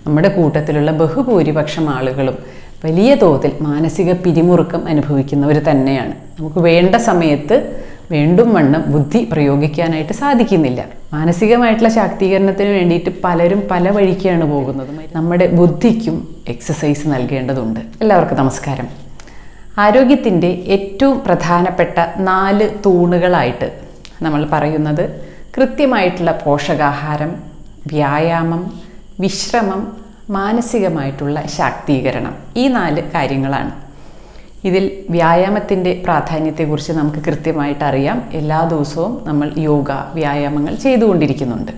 നമ്മുടെ കൂട്ടത്തിലുള്ള ബഹുഭൂരിപക്ഷം ആളുകളും വലിയ തോതിൽ മാനസിക പിരിമുറുക്കം അനുഭവിക്കുന്നവർ തന്നെയാണ് നമുക്ക് വേണ്ട സമയത്ത് വേണ്ടും വണ്ണം ബുദ്ധി പ്രയോഗിക്കാനായിട്ട് സാധിക്കുന്നില്ല മാനസികമായിട്ടുള്ള ശാക്തീകരണത്തിന് വേണ്ടിയിട്ട് പലരും പല വഴിക്കാണ് പോകുന്നത് നമ്മുടെ ബുദ്ധിക്കും എക്സസൈസ് നൽകേണ്ടതുണ്ട് എല്ലാവർക്കും നമസ്കാരം ആരോഗ്യത്തിൻ്റെ ഏറ്റവും പ്രധാനപ്പെട്ട നാല് തൂണുകളായിട്ട് നമ്മൾ പറയുന്നത് കൃത്യമായിട്ടുള്ള പോഷകാഹാരം വ്യായാമം വിശ്രമം മാനസികമായിട്ടുള്ള ശാക്തീകരണം ഈ നാല് കാര്യങ്ങളാണ് ഇതിൽ വ്യായാമത്തിൻ്റെ പ്രാധാന്യത്തെക്കുറിച്ച് നമുക്ക് കൃത്യമായിട്ട് അറിയാം എല്ലാ ദിവസവും നമ്മൾ യോഗ വ്യായാമങ്ങൾ ചെയ്തുകൊണ്ടിരിക്കുന്നുണ്ട്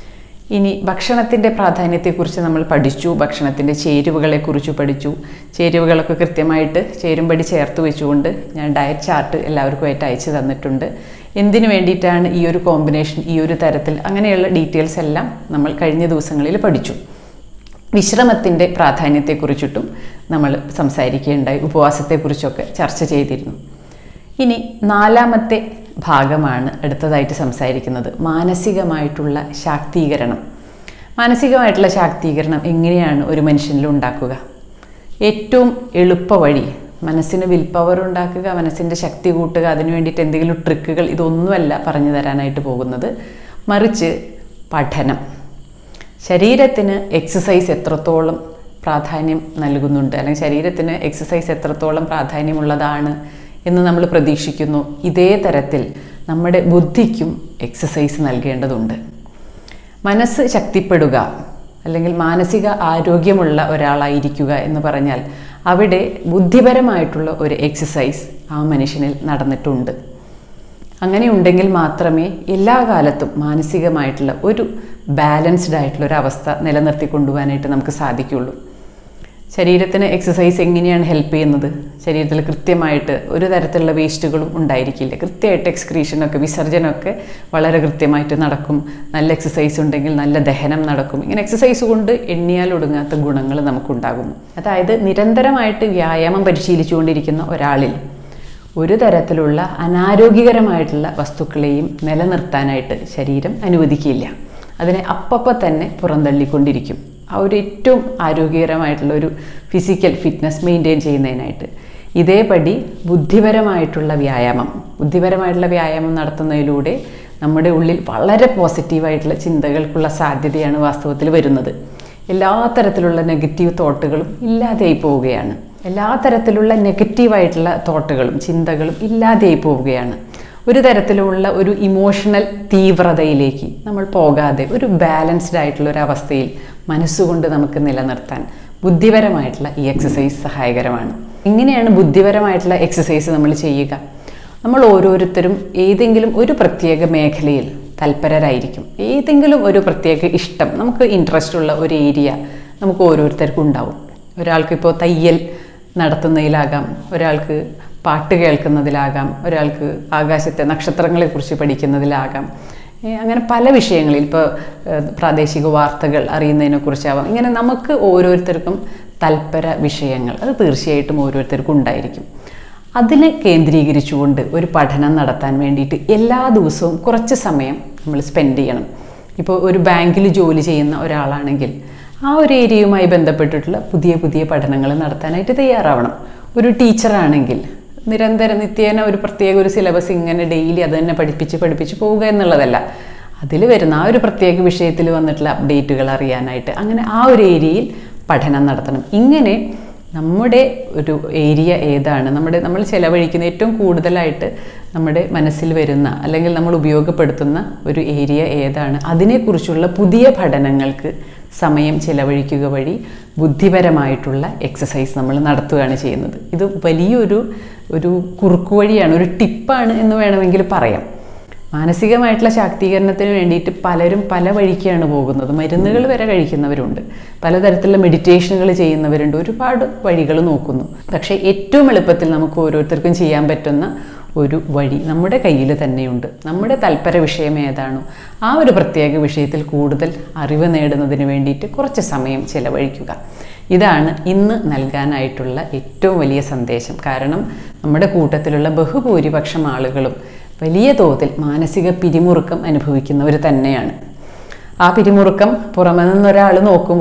ഇനി ഭക്ഷണത്തിൻ്റെ പ്രാധാന്യത്തെക്കുറിച്ച് നമ്മൾ പഠിച്ചു ഭക്ഷണത്തിൻ്റെ ചേരുവകളെക്കുറിച്ച് പഠിച്ചു ചേരുവകളൊക്കെ കൃത്യമായിട്ട് ചേരുംപടി ചേർത്ത് വെച്ചുകൊണ്ട് ഞാൻ ഡയറ്റ് ചാർട്ട് എല്ലാവർക്കുമായിട്ട് അയച്ചു തന്നിട്ടുണ്ട് എന്തിനു വേണ്ടിയിട്ടാണ് ഈ ഒരു കോമ്പിനേഷൻ ഈ ഒരു തരത്തിൽ അങ്ങനെയുള്ള ഡീറ്റെയിൽസ് എല്ലാം നമ്മൾ കഴിഞ്ഞ ദിവസങ്ങളിൽ പഠിച്ചു വിശ്രമത്തിൻ്റെ പ്രാധാന്യത്തെക്കുറിച്ചിട്ടും നമ്മൾ സംസാരിക്കുകയുണ്ടായി ഉപവാസത്തെക്കുറിച്ചൊക്കെ ചർച്ച ചെയ്തിരുന്നു ഇനി നാലാമത്തെ ഭാഗമാണ് അടുത്തതായിട്ട് സംസാരിക്കുന്നത് മാനസികമായിട്ടുള്ള ശാക്തീകരണം മാനസികമായിട്ടുള്ള ശാക്തീകരണം എങ്ങനെയാണ് ഒരു മനുഷ്യനിൽ ഉണ്ടാക്കുക ഏറ്റവും എളുപ്പ വഴി മനസ്സിന് വിൽ പവർ ഉണ്ടാക്കുക മനസ്സിൻ്റെ ശക്തി കൂട്ടുക അതിനു വേണ്ടിയിട്ട് എന്തെങ്കിലും ട്രിക്കുകൾ ഇതൊന്നുമല്ല പറഞ്ഞു തരാനായിട്ട് പോകുന്നത് മറിച്ച് പഠനം ശരീരത്തിന് എക്സസൈസ് എത്രത്തോളം പ്രാധാന്യം നൽകുന്നുണ്ട് അല്ലെങ്കിൽ ശരീരത്തിന് എക്സസൈസ് എത്രത്തോളം പ്രാധാന്യമുള്ളതാണ് എന്ന് നമ്മൾ പ്രതീക്ഷിക്കുന്നു ഇതേ തരത്തിൽ നമ്മുടെ ബുദ്ധിക്കും എക്സസൈസ് നൽകേണ്ടതുണ്ട് മനസ്സ് ശക്തിപ്പെടുക അല്ലെങ്കിൽ മാനസിക ആരോഗ്യമുള്ള ഒരാളായിരിക്കുക എന്ന് പറഞ്ഞാൽ അവിടെ ബുദ്ധിപരമായിട്ടുള്ള ഒരു എക്സസൈസ് ആ മനുഷ്യനിൽ നടന്നിട്ടുണ്ട് അങ്ങനെ ഉണ്ടെങ്കിൽ മാത്രമേ എല്ലാ കാലത്തും മാനസികമായിട്ടുള്ള ഒരു ബാലൻസ്ഡ് ആയിട്ടുള്ള ഒരു അവസ്ഥ നിലനിർത്തി കൊണ്ടുപോകാനായിട്ട് നമുക്ക് സാധിക്കുള്ളൂ ശരീരത്തിന് എക്സസൈസ് എങ്ങനെയാണ് ഹെൽപ്പ് ചെയ്യുന്നത് ശരീരത്തിൽ കൃത്യമായിട്ട് ഒരു തരത്തിലുള്ള വേസ്റ്റുകളും ഉണ്ടായിരിക്കില്ല കൃത്യമായിട്ട് എക്സ്ക്രീഷനൊക്കെ വിസർജനമൊക്കെ വളരെ കൃത്യമായിട്ട് നടക്കും നല്ല എക്സസൈസ് ഉണ്ടെങ്കിൽ നല്ല ദഹനം നടക്കും ഇങ്ങനെ എക്സസൈസ് കൊണ്ട് എണ്ണിയാൽ ഒടുങ്ങാത്ത ഗുണങ്ങൾ നമുക്കുണ്ടാകുന്നു അതായത് നിരന്തരമായിട്ട് വ്യായാമം പരിശീലിച്ചുകൊണ്ടിരിക്കുന്ന ഒരാളിൽ ഒരു തരത്തിലുള്ള അനാരോഗ്യകരമായിട്ടുള്ള വസ്തുക്കളെയും നിലനിർത്താനായിട്ട് ശരീരം അനുവദിക്കില്ല അതിനെ അപ്പപ്പം തന്നെ പുറന്തള്ളിക്കൊണ്ടിരിക്കും ആ ഒരു ഏറ്റവും ആരോഗ്യകരമായിട്ടുള്ള ഒരു ഫിസിക്കൽ ഫിറ്റ്നസ് മെയിൻറ്റെയിൻ ചെയ്യുന്നതിനായിട്ട് ഇതേപടി ബുദ്ധിപരമായിട്ടുള്ള വ്യായാമം ബുദ്ധിപരമായിട്ടുള്ള വ്യായാമം നടത്തുന്നതിലൂടെ നമ്മുടെ ഉള്ളിൽ വളരെ പോസിറ്റീവായിട്ടുള്ള ചിന്തകൾക്കുള്ള സാധ്യതയാണ് വാസ്തവത്തിൽ വരുന്നത് എല്ലാ തരത്തിലുള്ള നെഗറ്റീവ് തോട്ടുകളും ഇല്ലാതെയായി പോവുകയാണ് എല്ലാ തരത്തിലുള്ള നെഗറ്റീവായിട്ടുള്ള തോട്ടുകളും ചിന്തകളും ഇല്ലാതെയായി പോവുകയാണ് ഒരു തരത്തിലുള്ള ഒരു ഇമോഷണൽ തീവ്രതയിലേക്ക് നമ്മൾ പോകാതെ ഒരു ബാലൻസ്ഡ് ആയിട്ടുള്ള ഒരു അവസ്ഥയിൽ മനസ്സുകൊണ്ട് നമുക്ക് നിലനിർത്താൻ ബുദ്ധിപരമായിട്ടുള്ള ഈ എക്സസൈസ് സഹായകരമാണ് എങ്ങനെയാണ് ബുദ്ധിപരമായിട്ടുള്ള എക്സസൈസ് നമ്മൾ ചെയ്യുക നമ്മൾ ഓരോരുത്തരും ഏതെങ്കിലും ഒരു പ്രത്യേക മേഖലയിൽ തൽപരരായിരിക്കും ഏതെങ്കിലും ഒരു പ്രത്യേക ഇഷ്ടം നമുക്ക് ഇൻട്രസ്റ്റ് ഉള്ള ഒരു ഏരിയ നമുക്ക് ഓരോരുത്തർക്കും ഉണ്ടാവും ഒരാൾക്ക് ഇപ്പോൾ തയ്യൽ നടത്തുന്നതിലാകാം ഒരാൾക്ക് പാട്ട് കേൾക്കുന്നതിലാകാം ഒരാൾക്ക് ആകാശത്തെ നക്ഷത്രങ്ങളെക്കുറിച്ച് പഠിക്കുന്നതിലാകാം അങ്ങനെ പല വിഷയങ്ങളിൽ ഇപ്പോൾ പ്രാദേശിക വാർത്തകൾ അറിയുന്നതിനെക്കുറിച്ചാവാം ഇങ്ങനെ നമുക്ക് ഓരോരുത്തർക്കും തൽപര വിഷയങ്ങൾ അത് തീർച്ചയായിട്ടും ഓരോരുത്തർക്കും ഉണ്ടായിരിക്കും അതിനെ കേന്ദ്രീകരിച്ചുകൊണ്ട് ഒരു പഠനം നടത്താൻ വേണ്ടിയിട്ട് എല്ലാ ദിവസവും കുറച്ച് സമയം നമ്മൾ സ്പെൻഡ് ചെയ്യണം ഇപ്പോൾ ഒരു ബാങ്കിൽ ജോലി ചെയ്യുന്ന ഒരാളാണെങ്കിൽ ആ ഒരു ഏരിയയുമായി ബന്ധപ്പെട്ടിട്ടുള്ള പുതിയ പുതിയ പഠനങ്ങൾ നടത്താനായിട്ട് തയ്യാറാവണം ഒരു ടീച്ചറാണെങ്കിൽ നിരന്തരം നിത്യേന ഒരു പ്രത്യേക ഒരു സിലബസ് ഇങ്ങനെ ഡെയിലി അത് തന്നെ പഠിപ്പിച്ച് പഠിപ്പിച്ച് പോവുക എന്നുള്ളതല്ല അതിൽ വരുന്ന ആ ഒരു പ്രത്യേക വിഷയത്തിൽ വന്നിട്ടുള്ള അപ്ഡേറ്റുകൾ അറിയാനായിട്ട് അങ്ങനെ ആ ഒരു ഏരിയയിൽ പഠനം നടത്തണം ഇങ്ങനെ നമ്മുടെ ഒരു ഏരിയ ഏതാണ് നമ്മുടെ നമ്മൾ ചിലവഴിക്കുന്ന ഏറ്റവും കൂടുതലായിട്ട് നമ്മുടെ മനസ്സിൽ വരുന്ന അല്ലെങ്കിൽ നമ്മൾ ഉപയോഗപ്പെടുത്തുന്ന ഒരു ഏരിയ ഏതാണ് അതിനെക്കുറിച്ചുള്ള പുതിയ പഠനങ്ങൾക്ക് സമയം ചിലവഴിക്കുക വഴി ബുദ്ധിപരമായിട്ടുള്ള എക്സസൈസ് നമ്മൾ നടത്തുകയാണ് ചെയ്യുന്നത് ഇത് വലിയൊരു ഒരു കുറുക്കുവഴിയാണ് ഒരു ടിപ്പാണ് എന്ന് വേണമെങ്കിൽ പറയാം മാനസികമായിട്ടുള്ള ശാക്തീകരണത്തിന് വേണ്ടിയിട്ട് പലരും പല വഴിക്കാണ് പോകുന്നത് മരുന്നുകൾ വരെ കഴിക്കുന്നവരുണ്ട് പലതരത്തിലുള്ള മെഡിറ്റേഷനുകൾ ചെയ്യുന്നവരുണ്ട് ഒരുപാട് വഴികൾ നോക്കുന്നു പക്ഷേ ഏറ്റവും എളുപ്പത്തിൽ നമുക്ക് ഓരോരുത്തർക്കും ചെയ്യാൻ പറ്റുന്ന ഒരു വഴി നമ്മുടെ കയ്യിൽ തന്നെയുണ്ട് നമ്മുടെ തൽപര വിഷയം ഏതാണോ ആ ഒരു പ്രത്യേക വിഷയത്തിൽ കൂടുതൽ അറിവ് നേടുന്നതിന് വേണ്ടിയിട്ട് കുറച്ച് സമയം ചിലവഴിക്കുക ഇതാണ് ഇന്ന് നൽകാനായിട്ടുള്ള ഏറ്റവും വലിയ സന്ദേശം കാരണം നമ്മുടെ കൂട്ടത്തിലുള്ള ബഹുഭൂരിപക്ഷം ആളുകളും വലിയ തോതിൽ മാനസിക പിരിമുറുക്കം അനുഭവിക്കുന്നവർ തന്നെയാണ് ആ പിരിമുറുക്കം പുറമെ നിന്നൊരാൾ നോക്കുമ്പോൾ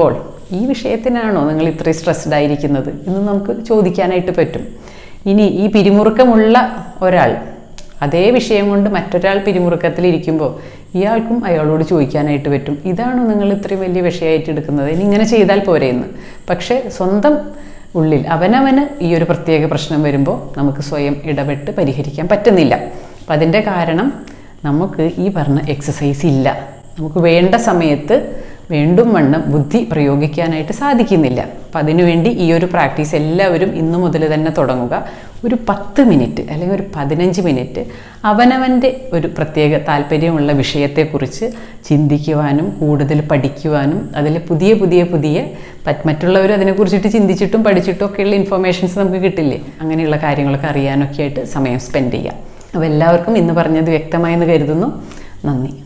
ഈ വിഷയത്തിനാണോ നിങ്ങൾ ഇത്രയും സ്ട്രെസ്ഡ് ആയിരിക്കുന്നത് എന്ന് നമുക്ക് ചോദിക്കാനായിട്ട് പറ്റും ഇനി ഈ പിരിമുറുക്കമുള്ള ഒരാൾ അതേ വിഷയം കൊണ്ട് മറ്റൊരാൾ പിരിമുറുക്കത്തിലിരിക്കുമ്പോൾ ഇയാൾക്കും അയാളോട് ചോദിക്കാനായിട്ട് പറ്റും ഇതാണോ നിങ്ങൾ ഇത്രയും വലിയ വിഷയമായിട്ട് എടുക്കുന്നത് ഇനി ഇങ്ങനെ ചെയ്താൽ പോരെയെന്ന് പക്ഷേ സ്വന്തം ഉള്ളിൽ അവനവന് ഈ ഒരു പ്രത്യേക പ്രശ്നം വരുമ്പോൾ നമുക്ക് സ്വയം ഇടപെട്ട് പരിഹരിക്കാൻ പറ്റുന്നില്ല അപ്പം അതിൻ്റെ കാരണം നമുക്ക് ഈ പറഞ്ഞ എക്സസൈസ് ഇല്ല നമുക്ക് വേണ്ട സമയത്ത് വേണ്ടും വണ്ണം ബുദ്ധി പ്രയോഗിക്കാനായിട്ട് സാധിക്കുന്നില്ല അപ്പം അതിനുവേണ്ടി ഈ ഒരു പ്രാക്ടീസ് എല്ലാവരും ഇന്നു മുതൽ തന്നെ തുടങ്ങുക ഒരു പത്ത് മിനിറ്റ് അല്ലെങ്കിൽ ഒരു പതിനഞ്ച് മിനിറ്റ് അവനവൻ്റെ ഒരു പ്രത്യേക താല്പര്യമുള്ള വിഷയത്തെക്കുറിച്ച് ചിന്തിക്കുവാനും കൂടുതൽ പഠിക്കുവാനും അതിൽ പുതിയ പുതിയ പുതിയ പറ്റ് മറ്റുള്ളവർ അതിനെക്കുറിച്ചിട്ട് ചിന്തിച്ചിട്ടും പഠിച്ചിട്ടും ഒക്കെയുള്ള ഇൻഫർമേഷൻസ് നമുക്ക് കിട്ടില്ലേ അങ്ങനെയുള്ള കാര്യങ്ങളൊക്കെ അറിയാനൊക്കെ ആയിട്ട് സമയം സ്പെൻഡ് ചെയ്യാം അപ്പോൾ എല്ലാവർക്കും ഇന്ന് പറഞ്ഞത് വ്യക്തമായെന്ന് കരുതുന്നു നന്ദി